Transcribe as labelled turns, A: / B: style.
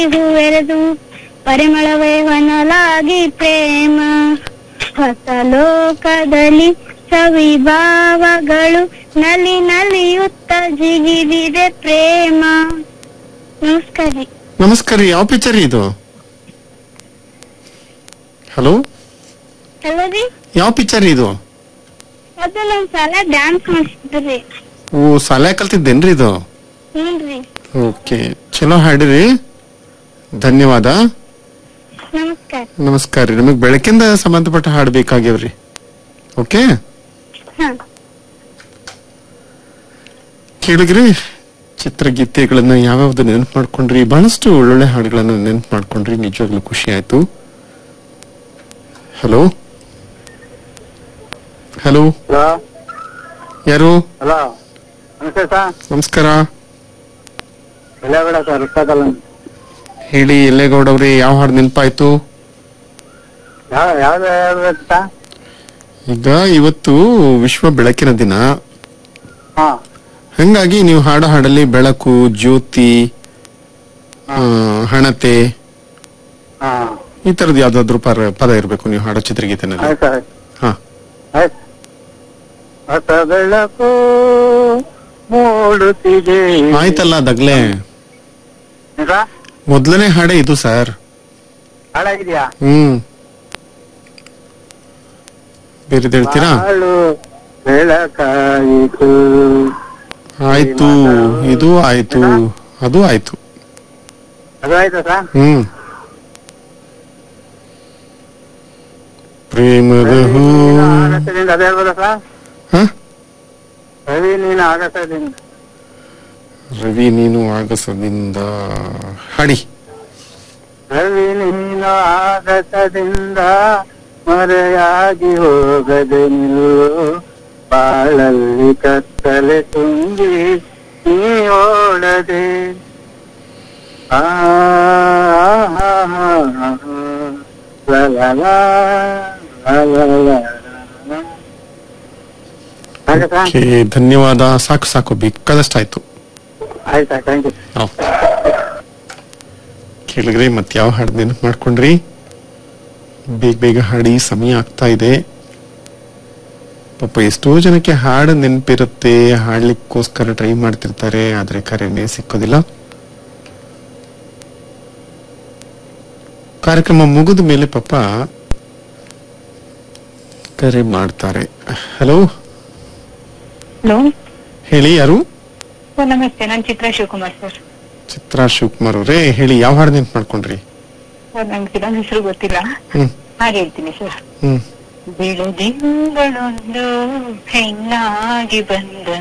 A: ಹೂವೆರೆದು ಪರಿಮಳವೇ ಹೊನಲಾಗಿ ಪ್ರೇಮ ಹೊಸ ಲೋಕದಲ್ಲಿ ಸವಿಭಾವಗಳು ನಲಿ ನಲಿಯುತ್ತ ಜಿಗಿದಿದೆ ಪ್ರೇಮ ನಮಸ್ಕಾರ ರೀ
B: ನಮಸ್ಕಾರ ರೀ ಯಾವ ಪಿಕ್ಚರ್ ಇದು ಹಲೋ
A: ಹಲೋ ರೀ
B: ಯಾವ ಪಿಕ್ಚರ್ ಇದು
A: ಅದು ನಮ್ ಸಾಲ ಡ್ಯಾನ್ಸ್ ಮಾಡಿಸಿದ್ರಿ
B: ಓ ಸಾಲೆ ಕಲ್ತಿದ್ದೇನ್ರಿ ಇದು
A: ಹ್ಞೂನ್ರಿ
B: ಓಕೆ ಚಲೋ ಹಾಡಿರಿ ಧನ್ಯವಾದ
A: ನಮಸ್ಕಾರ
B: ನಮಸ್ಕಾರ ರೀ ನಮಗ್ ಬೆಳಕಿಂದ ಸಂಬಂಧಪಟ್ಟ ಹಾಡು ಬೇಕಾಗ್ಯಾವ್ರಿ ಓಕೆ
A: ಹಾ
B: ಕೇಳಿದ್ರಿ ಚಿತ್ರಗೀತೆಗಳನ್ನ ಯಾವ್ಯಾವ್ದು ನೆನಪು ಮಾಡ್ಕೊಂಡ್ರಿ ಬಹಳಷ್ಟು ಒಳ್ಳೊಳ್ಳೆ ಹಾಡುಗಳನ್ನ ನೆನಪು ಮಾಡ್ಕೊಂಡ್ರಿ ನಿಜವಾಗ್ಲೂ ಖುಷಿ ಆಯ್ತು ಹಲೋ ಹಲೋ
C: ಹಲೋ
B: ಯಾರು
C: ಹಲೋ ನಮಸ್ತೆ ಸರ್
B: ನಮಸ್ಕಾರ
C: ಎಲ್ಲ ಬೇಡ ಸರ್ ಇಷ್ಟದಲ್ಲ
B: ಹೇಳಿ ಎಲ್ಲೇಗೌಡ ಅವ್ರಿ ಯಾವ ಹಾಡು ನೆನಪಾಯ್ತು
C: ಯಾವ ಯಾವ್ದು ಹೇಳ್ಬೇಕು ಸರ್
B: ಈಗ ಇವತ್ತು ವಿಶ್ವ ಬೆಳಕಿನ ದಿನ
C: ಹಾ
B: ಹಂಗಾಗಿ ನೀವು ಹಾಡೋ ಹಾಡಲ್ಲಿ ಬೆಳಕು ಜ್ಯೋತಿ ಆ, ಹಣತೆ
C: ಹಾ
B: ಈ ತರದ್ ಯಾವ್ದಾದ್ರು ಪರ ಪದ ಇರಬೇಕು ನೀವು ಹಾಡೋ ಚಿತ್ರಗೀತೆನಲ್ಲಿ
C: ಆಯ್ತು ಸರ್
B: ಹಾ
C: ಆಯ್ತು ಹೊಸ ಬೆಳಕು ಮೂಡುತ್ತಿದೆ
B: ಆಯ್ತಲ್ಲ ದಗ್ಲೆ
C: ಈಗ
B: ಮೊದ್ಲನೇ ಹಾಡೇ ಇದು ಸರ್
C: ಹಾಳಾಗಿದ್ಯಾ
B: ಹ್ಮ್ ಬೇರೆದ್ ಹೇಳ್ತೀರಾ
C: ಬಾಳು ಬೆಳಕಾಯಿತು
B: ಆಯ್ತು ಇದು ಆಯ್ತು ಅದು ಆಯ್ತು
C: ಅದು ಆಯ್ತಾ ಸರ್
B: ಹ್ಮ್ ಪ್ರೇಮದ ಹೂ
C: ನೀನು ಆಗಸದಿಂದ ಅದೇ ಹೇಳ್ಬೋದಾ ಸರ್
B: ಹ?
C: ರವಿ ನೀನು ಆಗಸದಿಂದ
B: ರವಿ ನೀನು ಆಗಸದಿಂದ ಹಾಡಿ
C: ರವಿ ನೀನು ಆಗಸದಿಂದ ಮರೆಯಾಗಿ ಹೋಗದೆ ನಿಲ್ಲು ಬಾಳಲ್ಲಿ ಕತ್ತಲೆ ತುಂಬಿ ನೀ ಓಡದೆ ಆ ಆ, ಆ, ಆ, ಲ, ಲ, ಲ, ಲ, ಲ, ಲ, ಲ. ಹಾಗೆ ಸರ್?
B: ಓಕೆ ಧನ್ಯವಾದ ಸಾಕು ಸಾಕು ಬೇಕಾದಷ್ಟಾಯ್ತು
C: ಆಯ್ತಾ ಥ್ಯಾಂಕ್ ಯು
B: ಕೇಳಿದ್ರಿ ಮತ್ತೆ ಯಾವ ಹಾಡು ನೆನಪು ಮಾಡ್ಕೊಂಡ್ರಿ ಬೇಗ ಬೇಗ ಹಾಡಿ ಸಮಯ ಆಗ್ತಾ ಇದೆ ಪಾಪ ಎಷ್ಟೋ ಜನಕ್ಕೆ ಹಾಡು ನೆನಪಿರುತ್ತೆ ಹಾಡ್ಲಿಕ್ಕೋಸ್ಕರ ಟ್ರೈ ಮಾಡ್ತಿರ್ತಾರೆ ಆದ್ರೆ ಕರೆನೇ ಸಿಕ್ಕೋದಿಲ್ಲ ಕಾರ್ಯಕ್ರಮ ಮುಗಿದ ಮೇಲೆ ಪಾಪ ಕರೆ ಮಾಡ್ತಾರೆ ಹಲೋ
D: ಹಲೋ
B: ಹೇಳಿ ಯಾರು
D: ಸರ್ ನಮಸ್ತೆ ನಾನು ಚಿತ್ರಾ ಶಿವಕುಮಾರ್ ಸರ್
B: ಚಿತ್ರಾ ಶಿವಕುಮಾರ್ ಅವರೇ ಹೇಳಿ ಯಾವ ಹಾಡು ನೆನಪು ಮಾಡ್ಕೊಂಡ್ರಿ
D: ಸರ್ ನಂಗೆ ಫಿಲಂ ಹೆಸರು ಗೊತ್ತಿಲ್ಲ
B: ಹ್ಮ್
D: ಹಾಗೆ ಹೇಳ್ತೀನಿ ಸರ್
B: ಹ್ಮ್
D: ಬಿಳುದಿಂಗಳೊಂದು ಹೆಣ್ಣಾಗಿ ಬಂದ